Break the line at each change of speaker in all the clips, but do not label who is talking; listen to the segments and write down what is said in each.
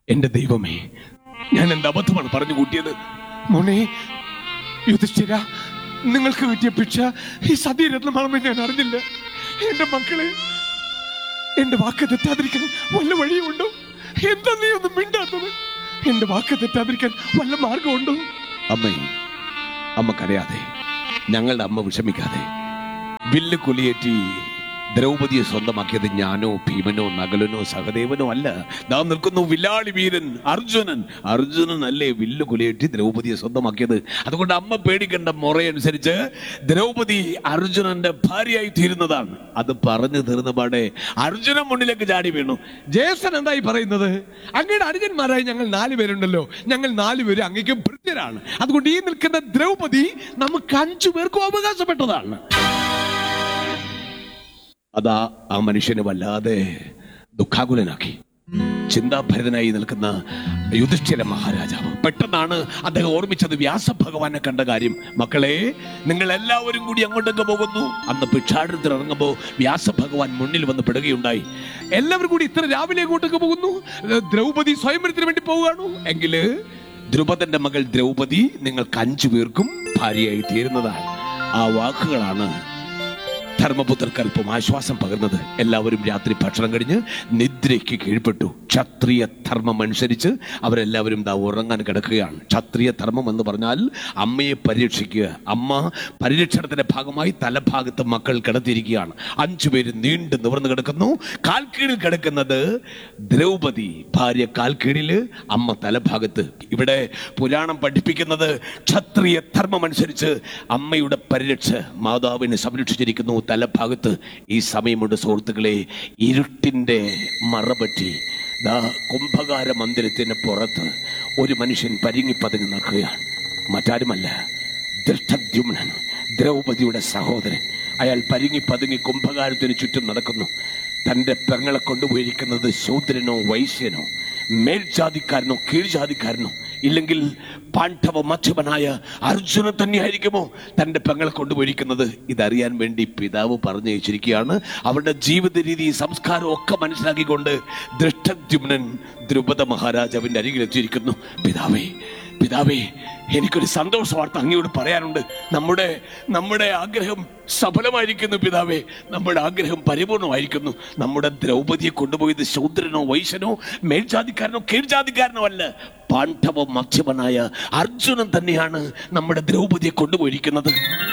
എന്റെ ദൈവമേ ഞാൻ എന്ത് അബദ്ധമാണ് പറഞ്ഞു കൂട്ടിയത് മോനെ യുധിഷ്ഠിര നിങ്ങൾക്ക് കിട്ടിയ ഭിക്ഷ ഈ സതീരത്നമാണെന്ന് ഞാൻ അറിഞ്ഞില്ല എന്റെ മക്കളെ എന്റെ വാക്ക് തെറ്റാതിരിക്കാൻ വല്ല വഴിയുണ്ടോ എന്താ നീ ഒന്നും മിണ്ടാത്തത് എന്റെ വാക്ക് തെറ്റാതിരിക്കാൻ വല്ല മാർഗമുണ്ടോ അമ്മേ അമ്മക്കറിയാതെ ഞങ്ങളുടെ അമ്മ വിഷമിക്കാതെ വില്ല് കുലിയേറ്റി ദ്രൗപതിയെ സ്വന്തമാക്കിയത് ഞാനോ ഭീമനോ നകലനോ സഹദേവനോ അല്ല നാം നിൽക്കുന്നു വില്ലാളി വീരൻ അർജുനൻ അർജുനൻ അല്ലേ വില്ല് കുലിയേറ്റി ദ്രൗപതിയെ സ്വന്തമാക്കിയത് അതുകൊണ്ട് അമ്മ പേടിക്കേണ്ട മുറയനുസരിച്ച് ദ്രൗപതി അർജുനന്റെ ഭാര്യയായി തീരുന്നതാണ് അത് പറഞ്ഞു തീർന്നപാടെ അർജുനൻ മുന്നിലേക്ക് ചാടി വീണു ജേസൻ എന്തായി പറയുന്നത് അങ്ങയുടെ അനുജന്മാരായി ഞങ്ങൾ നാല് പേരുണ്ടല്ലോ ഞങ്ങൾ നാല് പേര് അങ്ങേക്ക് ഭൃത്യരാണ് അതുകൊണ്ട് ഈ നിൽക്കുന്ന ദ്രൗപതി നമുക്ക് അഞ്ചു പേർക്കും അവകാശപ്പെട്ടതാണ് അതാ ആ മനുഷ്യനെ വല്ലാതെ ദുഃഖാകുലനാക്കി ചിന്താഭരിതനായി നിൽക്കുന്ന യുധിഷ്ഠിര മഹാരാജാവ് പെട്ടെന്നാണ് അദ്ദേഹം ഓർമ്മിച്ചത് വ്യാസഭഗവാനെ കണ്ട കാര്യം മക്കളെ നിങ്ങൾ എല്ലാവരും കൂടി അങ്ങോട്ടൊക്കെ പോകുന്നു അന്ന് ഭിക്ഷാടനത്തിൽ ഇറങ്ങുമ്പോൾ വ്യാസഭഗവാൻ മുന്നിൽ വന്ന് പെടുകയുണ്ടായി എല്ലാവരും കൂടി ഇത്ര രാവിലെ അങ്ങോട്ടൊക്കെ പോകുന്നു ദ്രൗപദി സ്വയംവരത്തിന് വേണ്ടി പോവുകയാണു എങ്കില് ദ്രുപദന്റെ മകൾ ദ്രൗപദി നിങ്ങൾക്ക് അഞ്ചു പേർക്കും ഭാര്യയായി തീരുന്നതാണ് ആ വാക്കുകളാണ് ധർമ്മപുത്രർക്ക് അല്പം ആശ്വാസം പകർന്നത് എല്ലാവരും രാത്രി ഭക്ഷണം കഴിഞ്ഞ് നിദ്രയ്ക്ക് കീഴ്പ്പെട്ടു ക്ഷത്രിയ ധർമ്മം അനുസരിച്ച് അവരെല്ലാവരും ദാ ഉറങ്ങാൻ കിടക്കുകയാണ് ക്ഷത്രിയ ധർമ്മം എന്ന് പറഞ്ഞാൽ അമ്മയെ പരിരക്ഷിക്കുക അമ്മ പരിരക്ഷണത്തിന്റെ ഭാഗമായി തലഭാഗത്ത് മക്കൾ കിടത്തിയിരിക്കുകയാണ് അഞ്ചു പേര് നീണ്ടു നിവർന്നു കിടക്കുന്നു കാൽക്കീഴിൽ കിടക്കുന്നത് ദ്രൗപദി ഭാര്യ കാൽക്കീഴില് അമ്മ തലഭാഗത്ത് ഇവിടെ പുരാണം പഠിപ്പിക്കുന്നത് ക്ഷത്രിയ ധർമ്മം അനുസരിച്ച് അമ്മയുടെ പരിരക്ഷ മാതാവിനെ സംരക്ഷിച്ചിരിക്കുന്നു തലഭാഗത്ത് ഈ സമയമുണ്ട് സുഹൃത്തുക്കളെ ഇരുട്ടിന്റെ മറപറ്റി ദാ കുംഭകാര മന്ദിരത്തിന് പുറത്ത് ഒരു മനുഷ്യൻ പരിങ്ങിപ്പതിഞ്ഞ് നിൽക്കുകയാണ് മറ്റാരുമല്ല ദൃഷ്ടദ്യുമ്നൻ ദ്രൗപദിയുടെ സഹോദരൻ അയാൾ പരിങ്ങി പതുങ്ങി കുംഭകാരത്തിന് ചുറ്റും നടക്കുന്നു തന്റെ പെങ്ങളെ കൊണ്ടുപോയിരിക്കുന്നത് ശൂദ്രനോ വൈശ്യനോ മേൽജാതിക്കാരനോ കീഴ്ജാതിക്കാരനോ ഇല്ലെങ്കിൽ പാണ്ഡവ മധ്യമനായ അർജുനൻ തന്നെയായിരിക്കുമോ തന്റെ പെങ്ങളെ കൊണ്ടുപോയിരിക്കുന്നത് ഇതറിയാൻ വേണ്ടി പിതാവ് പറഞ്ഞു വെച്ചിരിക്കുകയാണ് അവരുടെ ജീവിത രീതി സംസ്കാരം ഒക്കെ മനസ്സിലാക്കിക്കൊണ്ട് ദൃഷ്ടദ്യുമ്നൻ ദ്രുപദ മഹാരാജാവിന്റെ അരികിലെത്തിയിരിക്കുന്നു പിതാവേ പിതാവേ എനിക്കൊരു സന്തോഷ വാർത്ത അങ്ങയോട് പറയാനുണ്ട് നമ്മുടെ നമ്മുടെ ആഗ്രഹം സഫലമായിരിക്കുന്നു പിതാവേ നമ്മുടെ ആഗ്രഹം പരിപൂർണമായിരിക്കുന്നു നമ്മുടെ ദ്രൗപതിയെ കൊണ്ടുപോയത് ശൂദ്രനോ വൈശ്യനോ മേൽജാതിക്കാരനോ കീഴ്ജാതിക്കാരനോ അല്ല പാണ്ഡവ മധ്യമനായ അർജുനൻ തന്നെയാണ് നമ്മുടെ ദ്രൗപതിയെ കൊണ്ടുപോയിരിക്കുന്നത്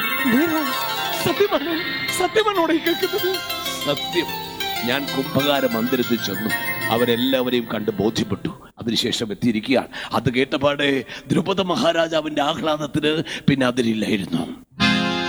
സത്യമാണോ സത്യമാണോ ഈ കേൾക്കുന്നത് സത്യം ഞാൻ കുംഭകാര മന്ദിരത്തിൽ ചെന്നു അവരെല്ലാവരെയും കണ്ട് ബോധ്യപ്പെട്ടു അതിനുശേഷം എത്തിയിരിക്കുകയാണ് അത് കേട്ടപാടെ ദ്രുപദ മഹാരാജാവിന്റെ ആഹ്ലാദത്തിന് പിന്നെ അതിരില്ലായിരുന്നു